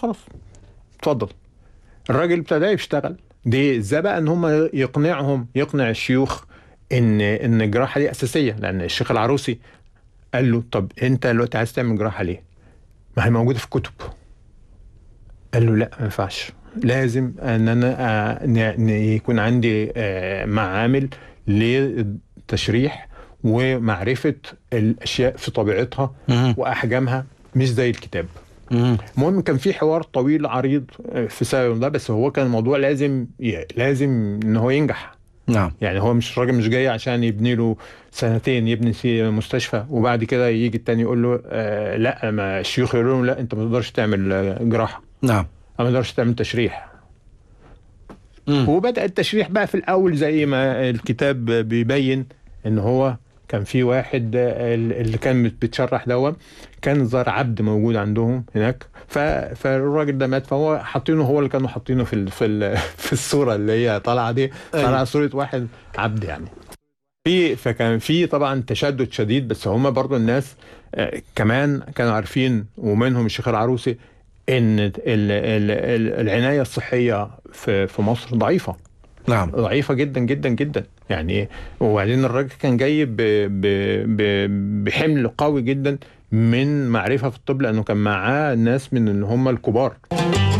خلاص اتفضل الراجل ابتدى يشتغل دي ازاي بقى ان هم يقنعهم يقنع الشيوخ ان ان الجراحه دي اساسيه لان الشيخ العروسي قال له طب انت دلوقتي عايز تعمل جراحه ليه؟ ما هي موجوده في الكتب قال له لا ما ينفعش لازم ان انا آه، ن- ن- يكون عندي آه، معامل للتشريح ومعرفه الاشياء في طبيعتها مهم. واحجامها مش زي الكتاب مهم. المهم كان في حوار طويل عريض آه، في سبب ده بس هو كان الموضوع لازم ي- لازم ان هو ينجح نعم يعني هو مش الراجل مش جاي عشان يبني له سنتين يبني في مستشفى وبعد كده يجي التاني يقول له آه لا ما الشيوخ يقولوا له لا انت ما تقدرش تعمل آه، جراحه نعم أو ما تقدرش تعمل تشريح مم. وبدا التشريح بقى في الاول زي ما الكتاب بيبين ان هو كان في واحد آه، اللي كان بيتشرح دوت كان ظهر عبد موجود عندهم هناك ف... فالراجل ده مات فهو حاطينه هو اللي كانوا حاطينه في ال... في ال... في الصوره اللي هي طالعه دي طالعه صوره واحد عبد يعني في فكان في طبعا تشدد شديد بس هم برضو الناس آه، كمان كانوا عارفين ومنهم الشيخ العروسي ان ال... ال... ال... العنايه الصحيه في في مصر ضعيفه نعم ضعيفه جدا جدا جدا يعني وبعدين الراجل كان جاي ب... ب... ب... بحمل قوي جدا من معرفه في الطب لانه كان معاه ناس من اللي هم الكبار